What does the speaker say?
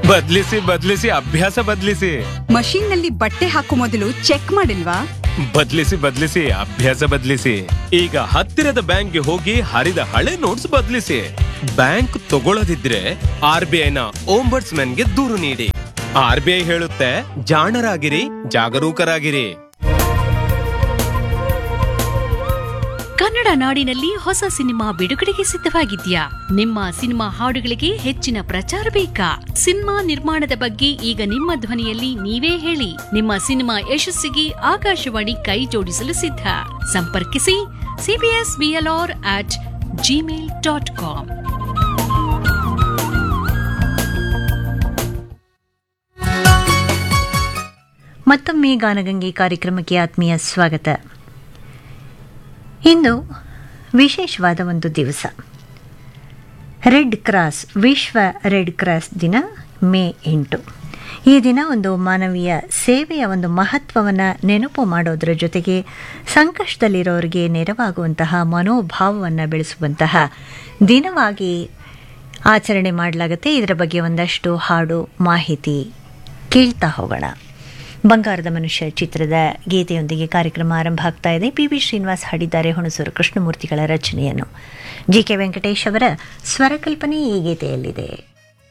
ಬದ್ಲಿಸಿ ಬದ್ಲಿಸಿ ಅಭ್ಯಾಸ ಬದ್ಲಿಸಿ ಮಷೀನ್ ನಲ್ಲಿ ಬಟ್ಟೆ ಹಾಕೋ ಮೊದಲು ಚೆಕ್ ಮಾಡಿಲ್ವಾ ಬದ್ಲಿಸಿ ಬದ್ಲಿಸಿ ಅಭ್ಯಾಸ ಬದ್ಲಿಸಿ ಈಗ ಹತ್ತಿರದ ಬ್ಯಾಂಕ್ಗೆ ಹೋಗಿ ಹರಿದ ಹಳೆ ನೋಟ್ಸ್ ಬದ್ಲಿಸಿ ಬ್ಯಾಂಕ್ ತಗೊಳ್ಳದಿದ್ರೆ ಆರ್ ಬಿ ಐನ ಗೆ ದೂರು ನೀಡಿ ಆರ್ ಬಿ ಐ ಹೇಳುತ್ತೆ ಜಾಣರಾಗಿರಿ ಜಾಗರೂಕರಾಗಿರಿ ಕನ್ನಡ ನಾಡಿನಲ್ಲಿ ಹೊಸ ಸಿನಿಮಾ ಬಿಡುಗಡೆಗೆ ಸಿದ್ಧವಾಗಿದ್ಯಾ ನಿಮ್ಮ ಸಿನಿಮಾ ಹಾಡುಗಳಿಗೆ ಹೆಚ್ಚಿನ ಪ್ರಚಾರ ಬೇಕಾ ಸಿನಿಮಾ ನಿರ್ಮಾಣದ ಬಗ್ಗೆ ಈಗ ನಿಮ್ಮ ಧ್ವನಿಯಲ್ಲಿ ನೀವೇ ಹೇಳಿ ನಿಮ್ಮ ಸಿನಿಮಾ ಯಶಸ್ಸಿಗೆ ಆಕಾಶವಾಣಿ ಕೈ ಜೋಡಿಸಲು ಸಿದ್ಧ ಸಂಪರ್ಕಿಸಿ CBS BLR at Gmail dot com ಮತ್ತೊಮ್ಮೆ ಗಾನಗಂಗೆ ಕಾರ್ಯಕ್ರಮಕ್ಕೆ ಆತ್ಮೀಯ ಸ್ವಾಗತ ಇಂದು ವಿಶೇಷವಾದ ಒಂದು ದಿವಸ ರೆಡ್ ಕ್ರಾಸ್ ವಿಶ್ವ ರೆಡ್ ಕ್ರಾಸ್ ದಿನ ಮೇ ಎಂಟು ಈ ದಿನ ಒಂದು ಮಾನವೀಯ ಸೇವೆಯ ಒಂದು ಮಹತ್ವವನ್ನು ನೆನಪು ಮಾಡೋದರ ಜೊತೆಗೆ ಸಂಕಷ್ಟದಲ್ಲಿರೋರಿಗೆ ನೆರವಾಗುವಂತಹ ಮನೋಭಾವವನ್ನು ಬೆಳೆಸುವಂತಹ ದಿನವಾಗಿ ಆಚರಣೆ ಮಾಡಲಾಗುತ್ತೆ ಇದರ ಬಗ್ಗೆ ಒಂದಷ್ಟು ಹಾಡು ಮಾಹಿತಿ ಕೇಳ್ತಾ ಹೋಗೋಣ ಬಂಗಾರದ ಮನುಷ್ಯ ಚಿತ್ರದ ಗೀತೆಯೊಂದಿಗೆ ಕಾರ್ಯಕ್ರಮ ಆರಂಭ ಆಗ್ತಾ ಇದೆ ಪಿ ವಿ ಶ್ರೀನಿವಾಸ್ ಹಾಡಿದ್ದಾರೆ ಹುಣಸೂರು ಕೃಷ್ಣಮೂರ್ತಿಗಳ ರಚನೆಯನ್ನು ಜಿ ಕೆ ವೆಂಕಟೇಶ್ ಅವರ ಸ್ವರಕಲ್ಪನೆ ಈ ಗೀತೆಯಲ್ಲಿದೆ